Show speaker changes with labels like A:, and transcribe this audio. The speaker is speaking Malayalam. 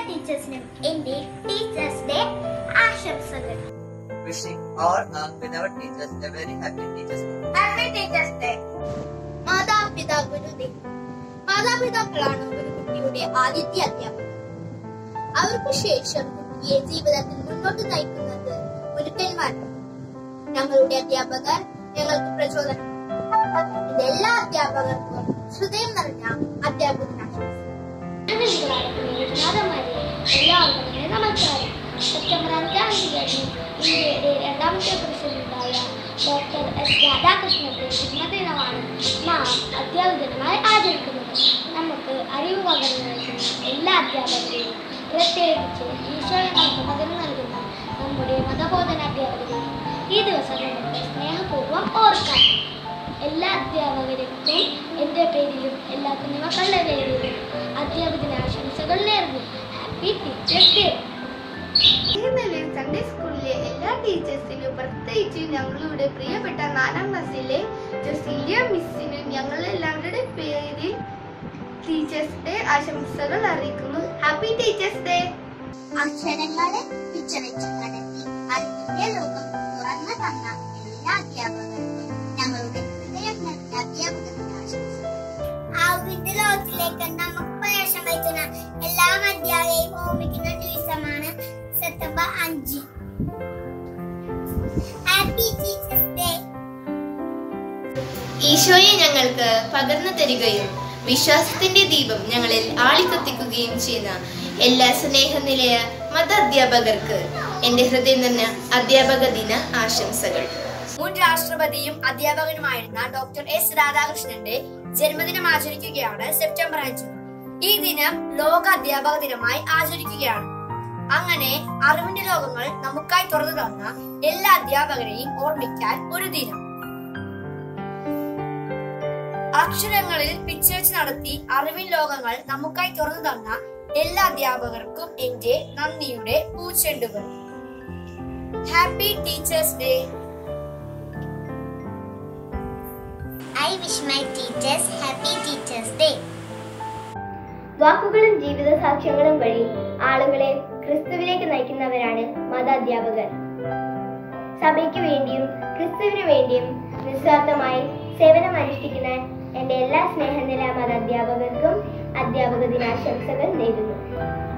A: ടീച്ചേഴ്സിനും എന്റെ ടീച്ചേഴ്സ് ഡേ ആശംസകൾ
B: wishing all our beloved teachers a very happy Teachers Day.
A: Happy teachers day മാതാപിതാക്കളുടെ മാതാപിതാക്കളാണ് ഒരു കുട്ടിയുടെ ആദ്യത്തെ അധ്യാപകർ അവർക്ക് ശേഷം കുട്ടിയെ ജീവിതത്തിൽ മുന്നോട്ട് നയിക്കുന്നത് ഗുരുക്കന്മാരാണ് ഞങ്ങളുടെ അധ്യാപകർ ഞങ്ങൾക്ക് പ്രചോദനം എന്റെ എല്ലാ അധ്യാപകർക്കും ഹൃദയം നിറഞ്ഞ അധ്യാപക എല്ലാവർക്കും നമസ്കാരം സെപ്റ്റംബർ അഞ്ചാം തീയതി ഇന്ത്യയുടെ രണ്ടാമത്തെ പ്രസിഡന്റായ ഡോക്ടർ എസ് രാധാകൃഷ്ണന്റെ ജന്മദിനമാണ് നാം അധ്യാപക ദിനമായി ആചരിക്കുന്നത് നമുക്ക് അറിവ് പകർന്നു നൽകുന്ന എല്ലാ അധ്യാപകരെയും പ്രത്യേകിച്ച് ഈശോയെ നമുക്ക് പകർന്നു നൽകുന്ന നമ്മുടെ മതബോധന അധ്യാപകരെയും ഈ ദിവസം നമുക്ക് സ്നേഹപൂർവ്വം ഓർക്കാം എല്ലാ അധ്യാപകർക്കും എൻ്റെ പേരിലും എല്ലാ കുഞ്ഞുമക്കളുടെ പേരിലും അധ്യാപക ആശംസകൾ നേർന്നു ഹാപ്പി ടീച്ചേഴ്സ് ഡേ
C: ഇന്നലെ സൺഡേ സ്കൂളിലെ എല്ലാ ടീച്ചേഴ്സിനും പ്രത്യേകിച്ച് ഞങ്ങളുടെ പ്രിയപ്പെട്ട നാലാം ക്ലാസ്സിലെ ജോസിലിയ മിസ്സിനും ഞങ്ങളെല്ലാവരുടെ പേരിൽ ടീച്ചേഴ്സ് ഡേ ആശംസകൾ അറിയിക്കുന്നു ഹാപ്പി ടീച്ചേഴ്സ് ഡേ
A: അക്ഷരങ്ങളെ പിച്ചവെച്ച് നടത്തി അറിവിന്റെ ലോകം തുറന്നു തന്ന എല്ലാ അധ്യാപകർക്കും ഞങ്ങളുടെ ഹൃദയം നിറഞ്ഞ അധ്യാപക ദിനാശംസകൾ അറിവിന്റെ ലോകത്തിലേക്ക് നമുക്ക് പ്രവേശനം വയ്ക്കുന്ന എല്ലാ അധ്യാപകരെയും ഓർമ്മിക്കുന്ന ദിവസമാണ് സെപ്റ്റംബർ അഞ്ച് ഹാപ്പി ടീച്ചേഴ്സ് ഡേ
C: ഈശോയെ ഞങ്ങൾക്ക് പകർന്നു തരികയും വിശ്വാസത്തിന്റെ ദീപം ഞങ്ങളിൽ ആളിക്കത്തിക്കുകയും ചെയ്യുന്ന എല്ലാ സ്നേഹനിലയ മത അധ്യാപകർക്ക് എന്റെ ഹൃദയം നിന്ന അധ്യാപക ദിന ആശംസകൾ
D: മുൻ രാഷ്ട്രപതിയും അധ്യാപകനുമായിരുന്ന ഡോക്ടർ എസ് രാധാകൃഷ്ണന്റെ ജന്മദിനം ആചരിക്കുകയാണ് സെപ്റ്റംബർ അഞ്ച് ഈ ദിനം ലോക അധ്യാപക ദിനമായി ആചരിക്കുകയാണ് അങ്ങനെ അറിവിന്റെ ലോകങ്ങൾ നമുക്കായി തുറന്നു തന്ന എല്ലാ അധ്യാപകരെയും ഓർമ്മിക്കാൻ ഒരു ദിനം അക്ഷരങ്ങളിൽ പിച്ചവെച്ച് നടത്തി അറിവിൻ ലോകങ്ങൾ നമുക്കായി തുറന്നു തന്ന എല്ലാ അധ്യാപകർക്കും എന്റെ നന്ദിയുടെ പൂച്ചെണ്ടുകൾ happy teachers day
A: I wish my teachers happy teachers day
E: വാക്കുകളും ജീവിത സാക്ഷ്യങ്ങളും വഴി ആളുകളെ ക്രിസ്തുവിലേക്ക് നയിക്കുന്നവരാണ് മതാധ്യാപകർ സഭയ്ക്ക് വേണ്ടിയും ക്രിസ്തുവിന് വേണ്ടിയും നിസ്വാർത്ഥമായി സേവനം അനുഷ്ഠിക്കുന്ന എന്റെ എല്ലാ സ്നേഹനില മതാധ്യാപകർക്കും അധ്യാപക ദിനാശംസകൾ നേരുന്നു